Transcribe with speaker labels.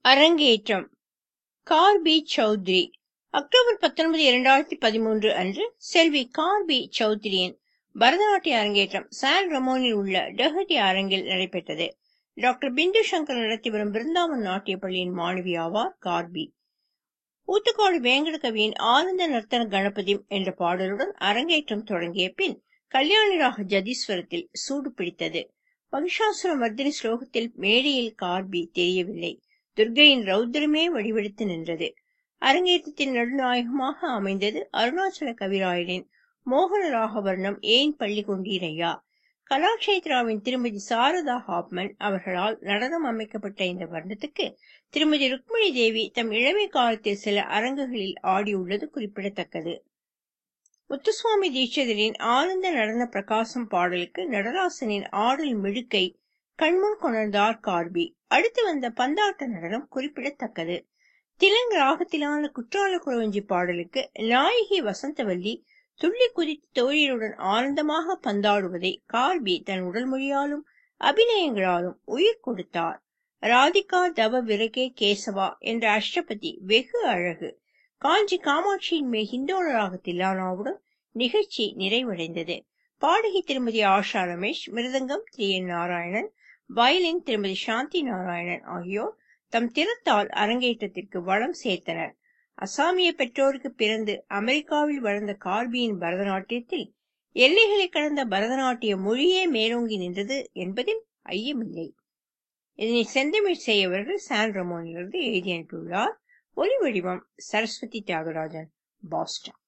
Speaker 1: அரங்கேற்றம் car B Chowdhury October பத்தொன்பது இரண்டாயிரத்தி பதிமூன்று அன்று செல்வி கார் பி சௌத்ரியின் பரதநாட்டிய அரங்கேற்றம் சான் ரமோனில் உள்ள டெஹட்டி அரங்கில் நடைபெற்றது டாக்டர் பிந்து சங்கர் நடத்தி வரும் பிருந்தாவன் நாட்டிய பள்ளியின் மாணவி ஆவார் கார்பி ஊத்துக்காடு வேங்கட கவியின் ஆனந்த நர்த்தன கணபதிம் என்ற பாடலுடன் அரங்கேற்றம் தொடங்கிய பின் கல்யாணிராக ஜதீஸ்வரத்தில் சூடு பிடித்தது மகிஷாசுர மர்தினி ஸ்லோகத்தில் மேடையில் கார்பி தெரியவில்லை துர்கையின் ரௌத்ரமே வடிவெடுத்து நின்றது அரங்கேற்றத்தின் நடுநாயகமாக அமைந்தது அருணாச்சல கவிராயரின் மோகன ராகவர்ணம் ஏன் பள்ளி கொண்டீரையா கலாக்ஷேத்ராவின் திருமதி சாரதா ஹாப்மன் அவர்களால் நடனம் அமைக்கப்பட்ட இந்த வர்ணத்துக்கு திருமதி ருக்மிணி தேவி தம் இளமை காலத்தில் சில அரங்குகளில் ஆடியுள்ளது குறிப்பிடத்தக்கது முத்துசுவாமி தீட்சிதரின் ஆனந்த நடன பிரகாசம் பாடலுக்கு நடராசனின் ஆடல் மிடுக்கை கண்முன் கொணர்ந்தார் கார்பி அடுத்து வந்த பந்தாட்ட நடனம் குறிப்பிடத்தக்கது திலங்கு ராகத்திலான குற்றால குறவஞ்சி பாடலுக்கு நாயகி வசந்தவல்லி துள்ளி குதித்து தோழியருடன் ஆனந்தமாக பந்தாடுவதை கார்பி தன் உடல் மொழியாலும் அபிநயங்களாலும் உயிர் கொடுத்தார் ராதிகா தவ விரகே கேசவா என்ற அஷ்டபதி வெகு அழகு காஞ்சி காமாட்சியின் மே ஹிந்தோள ராகத்திலானாவுடன் நிகழ்ச்சி நிறைவடைந்தது பாடகி திருமதி ஆஷா ரமேஷ் மிருதங்கம் திரு என் நாராயணன் வயலின் திருமதி சாந்தி நாராயணன் ஆகியோர் தம் திறத்தால் அரங்கேற்றத்திற்கு வளம் சேர்த்தனர் அசாமிய பெற்றோருக்கு பிறந்து அமெரிக்காவில் வளர்ந்த கார்பியின் பரதநாட்டியத்தில் எல்லைகளை கடந்த பரதநாட்டிய மொழியே மேலோங்கி நின்றது என்பதில் ஐயமில்லை இதனை செந்தமிழ் செய்யவர்கள் சான் ரமோனிலிருந்து எழுதி அனுப்பியுள்ளார் ஒலி வடிவம் சரஸ்வதி தியாகராஜன் பாஸ்டன்